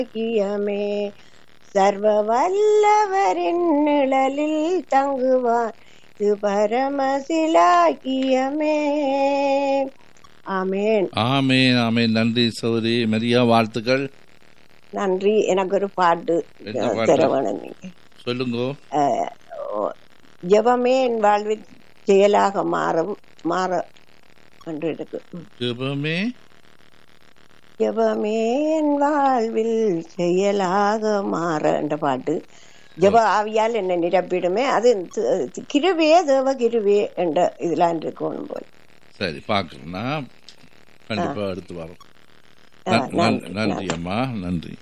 பாக்கியமே சர்வ வல்லவரின் நிழலில் தங்குவார் இது பரமசிலாக்கியமே ஆமேன் ஆமேன் ஆமேன் நன்றி சௌரி மரியா வாழ்த்துக்கள் நன்றி எனக்கு ஒரு பாட்டு என்ன பாட்டு? தரவேணும் நீங்க சொல்லுங்க அஹ், ஓ- ஜெபமே என் வாழ்வில் செயலாக மாறும் மாற என்று இருக்கு ம். ஜெபமே ஜெபமே என் வாழ்வில் செயலாக மாற என்ற பாட்டு ஜெப ஆவியால் என்னை நிரப்பிடுமே அது தி- கிருபே தேவ கிருபே என்ற இதெல்லாம் இருக்கணும் போல் சரி பார்க்குறேன்னா கண்டிப்பா எடுத்து வரோம் ஆ, நன்- நன்- நன்றி, நன்றி அம்மா நன்றி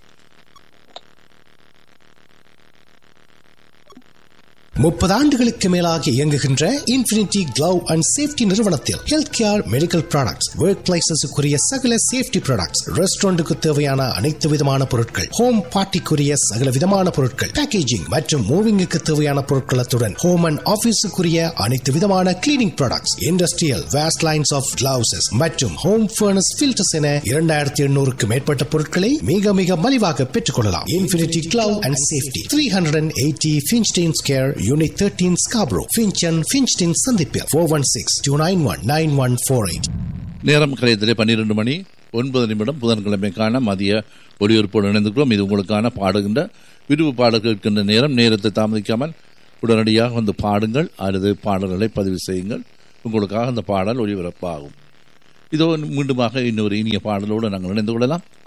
முப்பது ஆண்டுகளுக்கு மேலாக இயங்குகின்ற இன்ஃபினிட்டி கிளவ் அண்ட் சேஃப்டி நிறுவனத்தில் health care medical products work லைசன்ஸுக்குரிய சகல சேஃப்டி ப்ராடக்ட்ஸ் ரெஸ்டாரண்ட்டுக்கு தேவையான அனைத்து விதமான பொருட்கள் ஹோம் பார்ட்டிக்குரிய சகல விதமான பொருட்கள் பேக்கேஜிங் மற்றும் மூவிங்குக்கு தேவையான பொருட்களத்துடன் ஹோம் அண்ட் ஆபீஸுக்குரிய அனைத்து விதமான cleaning products industrial waste lines of gloves மற்றும் ஹோம் ஃபர்னஸ் ஃபில்டர்ஸ் என இரண்டாயிரத்தி எண்ணூறுக்கு மேற்பட்ட பொருட்களை மிக மிக மலிவாக பெற்றுக் கொள்ளலாம் infinity glove and safety three hundred and eighty Finsteins care unit thirteen Scarborough Finchen Finstein சந்திப்பில் four one six two nine one nine one four eight நேரம் கலையத்திலே பன்னிரெண்டு மணி ஒன்பது நிமிடம் புதன்கிழமைக்கான மதிய ஒளிபரப்போடு இணைந்திருக்கிறோம் இது உங்களுக்கான பாடுகின்ற விருப்பு பாடல் கேட்கின்ற நேரம் நேரத்தை தாமதிக்காமல் உடனடியாக வந்து பாடுங்கள் அல்லது பாடல்களை பதிவு செய்யுங்கள் உங்களுக்காக அந்த பாடல் ஒளிபரப்பாகும் இதோ மீண்டுமாக இன்னொரு இனிய பாடலோடு நாங்கள் இணைந்து கொள்ளலாம்